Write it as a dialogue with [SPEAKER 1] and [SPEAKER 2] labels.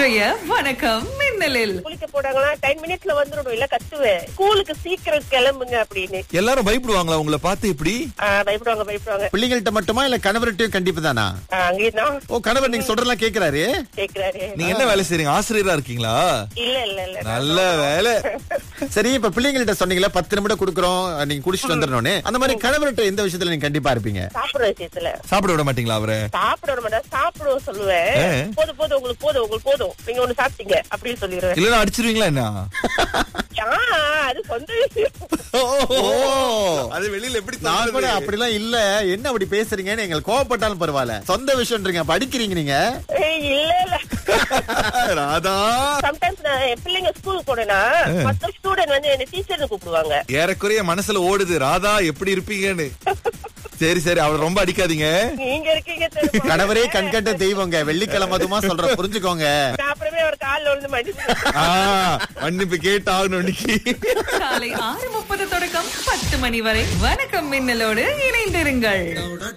[SPEAKER 1] இன்றைய வணக்கம் மின்னலில்
[SPEAKER 2] குளிக்க போனாங்களா டென் மினிட்ஸ்ல வந்துடணும் இல்ல கத்துவேன் ஸ்கூலுக்கு சீக்கிரம் கிளம்புங்க அப்படின்னு
[SPEAKER 3] எல்லாரும் பயப்படுவாங்களா உங்களை பார்த்து இப்படி
[SPEAKER 2] ஆ, பயப்படுவாங்க பயப்படுவாங்க
[SPEAKER 4] பிள்ளைங்கள்ட்ட மட்டுமா இல்ல கணவர்கிட்டயும் கண்டிப்பு தானா
[SPEAKER 2] ஆ, அங்கேயும் தான்
[SPEAKER 4] ஓ கணவர் நீங்க சொல்றதெல்லாம் கேக்குறாரு
[SPEAKER 2] கேக்குறாரு
[SPEAKER 3] நீங்க என்ன வேலை செய்றீங்க ஆசிரியரா இருக்கீங்களா
[SPEAKER 2] இல்ல இல்ல இல்ல
[SPEAKER 3] நல்ல வேலை
[SPEAKER 4] சரி இப்ப பிள்ளைங்கள்ட்ட சொன்னீங்களா பத்து நிமிடம் குடுக்குறோம் நீங்க குடிச்சிட்டு வந்துடணும்னு அந்த மாதிரி கணவர்கிட்ட எந்த விஷயத்துல நீங்க கண்டிப்பா இருப்பீங்க
[SPEAKER 2] சாப்பிடுற விஷயத்துல
[SPEAKER 3] சாப்பிட விட மாட்டீங்களா அவரை
[SPEAKER 2] சாப்பிட விட மாட்டேன் சாப்பிடுவோம் சொல்லுவேன்
[SPEAKER 3] ஆ.
[SPEAKER 2] போதும் போதும் உங்களுக்கு போதும் உங்களுக்கு போதும் நீங்க ஒண்ணு சாப்பிட்டீங்க அப்படின்னு சொல்லிடுவேன்
[SPEAKER 3] இல்லன்னா அடிச்சிருவீங்களா என்ன
[SPEAKER 2] ஆ, அது சொந்த விஷயம்
[SPEAKER 3] அது வெளியில எப்படி
[SPEAKER 4] நான் கூட அப்படிலாம் இல்ல என்ன அப்படி பேசுறீங்கன்னு எங்களுக்கு கோவப்பட்டாலும் பரவாயில்ல சொந்த விஷயம்ன்றீங்க அப்ப அடிக்கிறீங்க நீங்க
[SPEAKER 2] ஏய், இல்ல இல்ல
[SPEAKER 3] ராதா
[SPEAKER 2] சம்டைம்ஸ் நான் என் பிள்ளைங்க ஸ்கூலுக்கு போனேன்னா மத்த ஸ்டூடெண்ட் வந்து என்ன டீச்சர்னு கூப்பிடுவாங்க
[SPEAKER 3] ஏறக்குறைய மனசுல ஓடுது ராதா எப்படி இருப்பீங்கன்னு சரி சரி அவளை ரொம்ப அடிக்காதீங்க
[SPEAKER 2] நீங்க இருக்கீங்க தெரியுமா?
[SPEAKER 4] கணவரே கண்கட்ட தெய்வங்க வெள்ளிக்கிழமை அதுமா சொல்ற புரிஞ்சுக்கோங்க
[SPEAKER 2] நான் அப்புறமே அவர் காலில் விழுந்து மன்னிச்சு
[SPEAKER 3] ஆ, மன்னிப்பு கேட்டு ஆகணும் இன்னைக்கு
[SPEAKER 1] காலை ஆறு முப்பது தொடக்கம் பத்து மணி வரை வணக்கம் மின்னலோடு இணைந்திருங்கள்